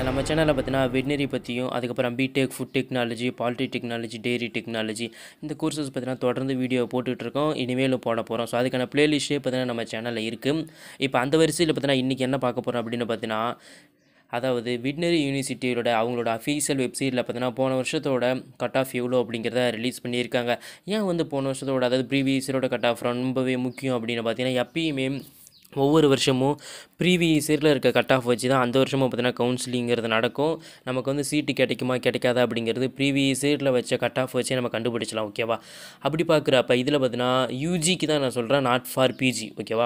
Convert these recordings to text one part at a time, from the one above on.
நம்ம சேனலில் பார்த்தீங்கன்னா வெட்னரி பற்றியும் அதுக்கப்புறம் BTech food technology poultry technology dairy technology இந்த கோர்சஸ் பார்த்தீங்கன்னா தொடர்ந்து வீடியோ போட்டுட்ருக்கோம் இனிமேலும் போட போகிறோம் ஸோ அதுக்கான பிளேலிஸ்ட்டே பார்த்தீங்கன்னா நம்ம சேனலில் இருக்குது இப்போ அந்த வரிசையில் பார்த்தீங்கன்னா இன்றைக்கி என்ன பார்க்க போகிறோம் அப்படின்னு பார்த்தீங்கன்னா அதாவது விட்னரி யூனிவர்சிட்டியோட அவங்களோட அஃபீஷியல் வெப்சைட்டில் பார்த்தீங்கன்னா போன வருஷத்தோட கட் ஆஃப் எவ்வளோ அப்படிங்கிறத ரிலீஸ் பண்ணியிருக்காங்க ஏன் வந்து போன வருஷத்தோட அதாவது ப்ரீவியஸ் இயரோட கட் ஆஃப் ரொம்பவே முக்கியம் அப்படின்னு பார்த்தீங்கன்னா எப்பயுமே ஒவ்வொரு வருஷமும் ப்ரீவியஸ் இயரில் இருக்க கட் ஆஃப் வச்சு தான் அந்த வருஷமும் பார்த்தீங்கன்னா கவுன்சிலிங்கிறது நடக்கும் நமக்கு வந்து சீட்டு கிடைக்குமா கிடைக்காதா அப்படிங்கிறது ப்ரீவியஸ் இயரில் வச்ச கட் ஆஃப் வச்சே நம்ம கண்டுபிடிச்சலாம் ஓகேவா அப்படி பார்க்குறப்ப இதில் பார்த்தீங்கன்னா யூஜிக்கு தான் நான் சொல்கிறேன் நாட் ஃபார் பிஜி ஓகேவா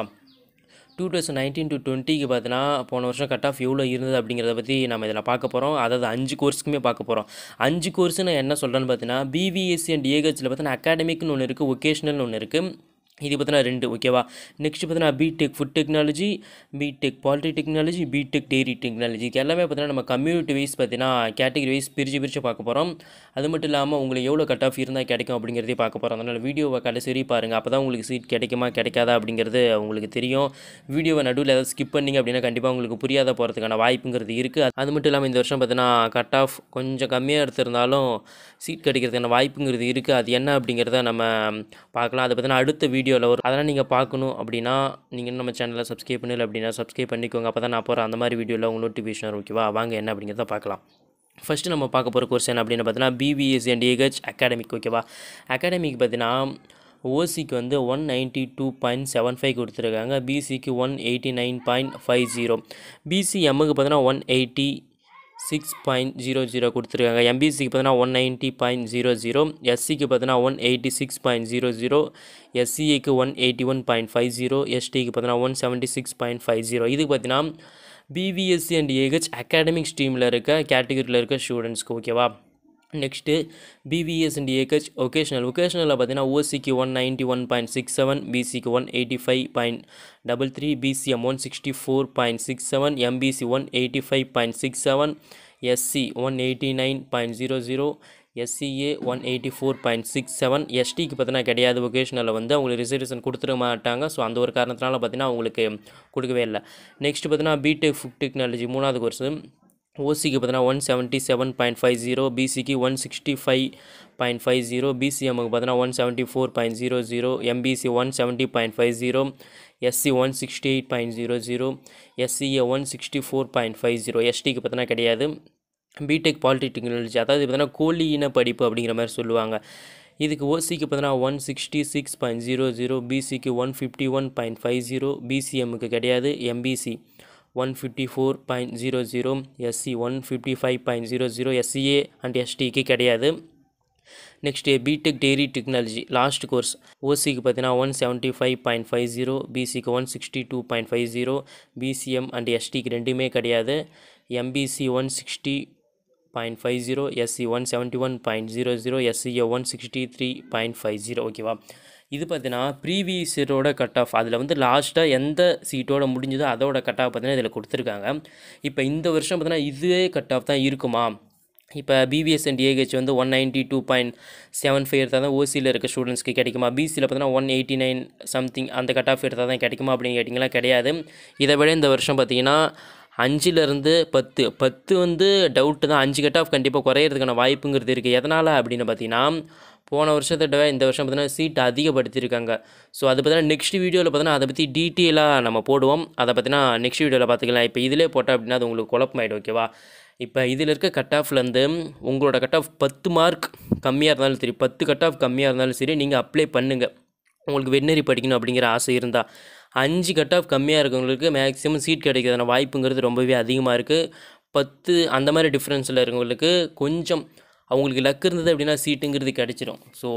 டூ தௌசண்ட் நைன்டீன் டு டுவெண்ட்டிக்கு பார்த்தீங்கன்னா போன வருஷம் கட் ஆஃப் எவ்வளோ இருந்தது அப்படிங்கிறத பற்றி நம்ம இதில் பார்க்க போகிறோம் அதாவது அஞ்சு கோர்ஸுக்குமே பார்க்க போகிறோம் அஞ்சு கோர்ஸ் நான் என்ன சொல்கிறேன்னு பார்த்தீங்கன்னா பிவிஎஸ்சி அண்ட் ஏஹெச்சில் பார்த்தீங்கன்னா அகாடமிக்னு ஒன்று இருக்குது ஒகேஷ்னல்னு ஒன்று இருக்குது இது பார்த்தீங்கன்னா ரெண்டு ஓகேவா நெக்ஸ்ட் பார்த்தீங்கன்னா BTech food technology BTech poultry technology BTech dairy technology இது எல்லாமே பார்த்தீங்கன்னா நம்ம கம்யூனிட்டி வைஸ் பார்த்தீங்கன்னா கேட்டகரி வைஸ் பிரித்து பிரித்து பார்க்க போகிறோம் அது மட்டும் இல்லாமல் உங்களுக்கு எவ்வளோ கட் ஆஃப் இருந்தால் கிடைக்கும் அப்படிங்கிறதே பார்க்க போகிறோம் அதனால் வீடியோவை கடைசி பாருங்கள் அப்போ தான் உங்களுக்கு சீட் கிடைக்குமா கிடைக்காதா அப்படிங்கிறது உங்களுக்கு தெரியும் வீடியோவை நடுவில் ஏதாவது ஸ்கிப் பண்ணிங்க அப்படின்னா கண்டிப்பாக உங்களுக்கு புரியாத போகிறதுக்கான வாய்ப்புங்கிறது இருக்குது அது மட்டும் இல்லாமல் இந்த வருஷம் பார்த்தீங்கன்னா கட் ஆஃப் கொஞ்சம் கம்மியாக எடுத்திருந்தாலும் சீட் கிடைக்கிறதுக்கான வாய்ப்புங்கிறது இருக்குது அது என்ன அப்படிங்கிறத நம்ம பார்க்கலாம் அதை பார்த்தீங்கன்னா அடுத்த வீடியோவில் வரும் அதெல்லாம் நீங்கள் பார்க்கணும் அப்படின்னா நீங்கள் நம்ம சேனலில் சப்ஸ்கிரைப் பண்ணல அப்படின்னா சப்ஸ்கிரைப் பண்ணிக்கோங்க அப்போ தான் நான் போகிற அந்த மாதிரி வீடியோவில் உங்களுக்கு நோட்டிஃபிகேஷன் வரும் ஓகேவா வாங்க என்ன அப்படிங்கிறத பார்க்கலாம் ஃபஸ்ட்டு நம்ம பார்க்க போகிற கோர்ஸ் என்ன அப்படின்னு பார்த்தீங்கன்னா பிபிஎஸ் அண்ட் ஏஹெச் அகாடமிக் ஓகேவா அகாடமிக் பார்த்தீங்கன்னா ஓசிக்கு வந்து one ninety two point seven five கொடுத்துருக்காங்க பிசிக்கு one eighty nine point five zero பிசிஎம்முக்கு பார்த்தீங்கன்னா one eighty six point zero zero கொடுத்துருக்காங்க எம்பிசிக்கு பார்த்தீங்கன்னா one ninety point zero zero எஸ்சிக்கு பார்த்தீங்கன்னா one eighty six point zero zero எஸ்சிஏக்கு one eighty one point five zero எஸ்டிக்கு பார்த்தீங்கன்னா one seventy six point five zero இதுக்கு பார்த்தீங்கன்னா பிவிஎஸ்சி அண்ட் ஏஹெச் அகாடமிக் ஸ்ட்ரீமில் இருக்க கேட்டகரியில் இருக்க ஸ்டூடெண்ட்ஸ்க்கு ஓகேவா next BVS and AH vocational ஒகேஷனலில் பார்த்தீங்கன்னா ஓசிக்கு one ninety one point six seven பிசிக்கு one eighty five point double three PCM one sixty four point six seven MBC one eighty five point six seven SC one eighty nine point zero zero SCA one eighty four point six seven எஸ்டிக்கு பார்த்தீங்கன்னா கிடையாது ஒகேஷனில் வந்து அவங்களுக்கு reservation கொடுத்துட மாட்டாங்க so அந்த ஒரு காரணத்தினால பார்த்தீங்கன்னா அவங்களுக்கு கொடுக்கவே இல்லை நெக்ஸ்ட் பார்த்தீங்கன்னா பிடெக் ஃபுட் டெக்னாலஜி மூணாவது கோர்ஸு ஓசிக்கு பார்த்தீங்கன்னா one seventy seven point five zero பிசிக்கு one sixty five point five zero பிசிஎம்முக்கு பார்த்தீங்கன்னா one seventy four point zero zero MBC one seventy point five zero SC one sixty eight point zero zero SCA one sixty four point five zero எஸ்டிக்கு பார்த்தீங்கன்னா கிடையாது BTech poultry technology அதாவது பார்த்தீங்கன்னா கோழி இன படிப்பு அப்படிங்கிற மாதிரி சொல்லுவாங்க இதுக்கு ஓசிக்கு பார்த்தீங்கன்னா one sixty six point zero zero பிசிக்கு one fifty one point five zero பிசிஎம்முக்கு கிடையாது MBC one fifty four point zero zero SC one fifty five point zero zero SCA and எஸ்டிக்கு கிடையாது next BTech dairy technology last course ஓசிக்கு பார்த்தீங்கன்னா one seventy five point five zero பிசிக்கு one sixty two point five zero PCM and எஸ்டிக்கு ரெண்டுமே கிடையாது MBC one sixty point five zero SC one seventy one point zero zero SCA one sixty three point five zero ஓகேவா இது பார்த்தீங்கன்னா previous இயரோட cut off அதில் வந்து லாஸ்ட்டாக எந்த சீட்டோட முடிஞ்சதோ அதோட கட் ஆஃப் பார்த்தீங்கன்னா இதில் கொடுத்துருக்காங்க இப்போ இந்த வருஷம் பார்த்தீங்கன்னா இதுவே கட் ஆஃப் தான் இருக்குமா இப்போ பிபிஎஸ் அண்ட் ஏஹெச் வந்து one ninety two point seven five எடுத்தால் தான் ஓசியில் இருக்க ஸ்டூடெண்ட்ஸ்க்கு கிடைக்குமா பிசியில் பார்த்தீங்கன்னா ஒன் எயிட்டி நைன் சம்திங் அந்த கட் ஆஃப் எடுத்தால் தான் கிடைக்குமா அப்படின்னு கேட்டிங்களா கிடையாது இதை விட இந்த வருஷம் பார்த்தீங்கன்னா அஞ்சுலேருந்து பத்து பத்து வந்து டவுட்டு தான் அஞ்சு கட் ஆஃப் கண்டிப்பாக குறையிறதுக்கான வாய்ப்புங்கிறது இருக்குது எதனால் அப்படின்னு பார்த்தீங்கன்னா போன வருஷத்தை விட இந்த வருஷம் பார்த்தீங்கன்னா சீட் அதிகப்படுத்தியிருக்காங்க ஸோ அது பார்த்தீங்கன்னா நெக்ஸ்ட் வீடியோவில் பார்த்தீங்கன்னா அதை பற்றி டீட்டெயிலாக நம்ம போடுவோம் அதை பார்த்தீங்கன்னா நெக்ஸ்ட் வீடியோவில் பார்த்துக்கலாம் இப்போ இதிலே போட்டோம் அப்படின்னா அது உங்களுக்கு குழப்பமாயிடும் ஓகேவா இப்போ இதில் இருக்க கட் ஆஃப்லேருந்து உங்களோட கட் ஆஃப் பத்து மார்க் கம்மியாக இருந்தாலும் சரி பத்து கட் ஆஃப் கம்மியாக இருந்தாலும் சரி நீங்கள் அப்ளை பண்ணுங்கள் உங்களுக்கு வெட்னரி படிக்கணும் அப்படிங்கிற ஆசை இருந்தால் அஞ்சு கட் ஆஃப் கம்மியாக இருக்கவங்களுக்கு மேக்ஸிமம் சீட் கிடைக்கிறதான வாய்ப்புங்கிறது ரொம்பவே அதிகமாக இருக்குது பத்து அந்த மாதிரி டிஃப்ரென்ஸில் இருக்கவங்களுக்கு கொஞ்சம் அவங்களுக்கு லக் இருந்தது அப்படின்னா சீட்டுங்கிறது கிடச்சிரும் ஸோ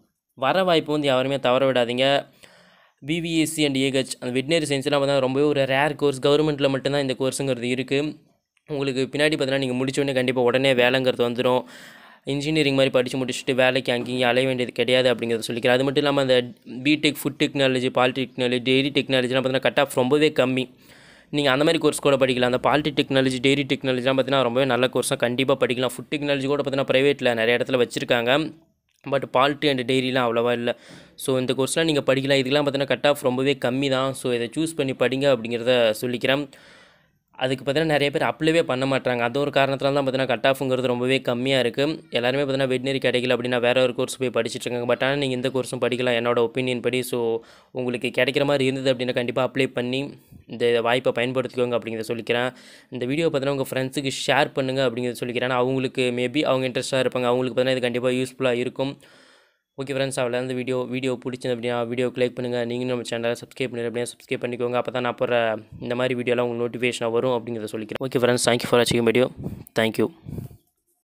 வர வாய்ப்பு வந்து யாருமே தவற விடாதீங்க பிபிஎஸ்சி அண்ட் ஏஹெச் அந்த வெட்னரி சயின்ஸ்லாம் பார்த்தா ரொம்பவே ஒரு ரேர் கோர்ஸ் கவர்மெண்ட்டில் மட்டும்தான் இந்த கோர்ஸுங்கிறது இருக்குது உங்களுக்கு பின்னாடி பார்த்தீங்கன்னா நீங்கள் முடிச்சோடனே கண்டிப்பாக உடனே வேலைங்கிறது வந்துடும் இன்ஜினியரிங் மாதிரி படித்து முடிச்சுட்டு வேலைக்கு அங்கேயும் அலைய வேண்டியது கிடையாது அப்படிங்கிறத சொல்லிக்கிறேன் அது மட்டும் இல்லாமல் அந்த பிடெக் ஃபுட் டெக்னாலஜி பால் டெக்னாலஜி டெய்ரி டெக்னாலஜிலாம் பார்த்தீங்கன்னா கட் ஆஃப் ரொம்பவே கம்மி நீங்கள் அந்த மாதிரி கோர்ஸ் கூட படிக்கலாம் அந்த பாலிட்டி டெக்னாலஜி டெய்ரி டெக்னாலஜிலாம் பார்த்தீங்கன்னா ரொம்பவே நல்ல கோர்ஸாக கண்டிப்பாக படிக்கலாம் ஃபுட் டெக்னாலஜி கூட பார்த்தீங்கன்னா ப்ரைவேட்டில் நிறைய இடத்துல வச்சுருக்காங்க பட் பால்ட்டி அண்ட் டெய்ரிலாம் அவ்வளோவா இல்லை ஸோ இந்த கோர்ஸ்லாம் நீங்கள் படிக்கலாம் இதுக்கெலாம் பார்த்தீங்கன்னா கட் ஆஃப் ரொம்பவே கம்மி தான் ஸோ இதை சூஸ் பண்ணி படிங்க அப்படிங்கிறத சொல்லிக்கிறேன் அதுக்கு பார்த்தீங்கன்னா நிறைய பேர் அப்ளைவே பண்ண மாட்டாங்க அது ஒரு காரணத்தினால தான் பார்த்தீங்கன்னா கட் ஆஃப்ங்கிறது ரொம்பவே கம்மியாக இருக்குது எல்லாருமே பார்த்தீங்கன்னா வெட்னரி கிடைக்கல அப்படின்னா வேற ஒரு கோர்ஸ் போய் படிச்சுட்டு இருக்காங்க பட் ஆனால் நீங்கள் இந்த கோர்ஸும் படிக்கலாம் என்னோட ஒப்பீனியன் படி ஸோ உங்களுக்கு கிடைக்கிற மாதிரி இருந்தது அப்படின்னா கண்டிப்பாக அப்ளை பண்ணி இந்த வாய்ப்பை பயன்படுத்திக்கோங்க அப்படிங்கிறத சொல்லிக்கிறேன் இந்த வீடியோ பார்த்தீங்கன்னா உங்கள் ஃப்ரெண்ட்ஸுக்கு ஷேர் பண்ணுங்கள் அப்படிங்கிறத சொல்லிக்கிறேன் அவங்களுக்கு மேபி அவங்க இன்ட்ரெஸ்ட்டாக இருப்பாங்க அவங்களுக்கு பார்த்தீங்கன்னா இது கண்டிப்பாக யூஸ்ஃபுல்லாக இருக்கும் ஓகே ஃப்ரெண்ட்ஸ் அவ்வளோ இந்த வீடியோ வீடியோ பிடிச்சது அப்படின்னா வீடியோ லைக் பண்ணுங்கள் நீங்களும் நம்ம சேனலை சப்ஸ்கிரைப் பண்ணி அப்படியே சப்ஸ்கிரைப் பண்ணிக்கோங்க அப்போ தான் நான் போகிற இந்த மாதிரி வீடியோலாம் உங்களுக்கு நோட்டிஃபிகேஷன் வரும் அப்படிங்கிறத சொல்லிக்கிறேன் ஓகே ஃப்ரெண்ட்ஸ் தேங்க்யூ ஃபார் வாட்சிங் வீடியோ தேங்க்யூ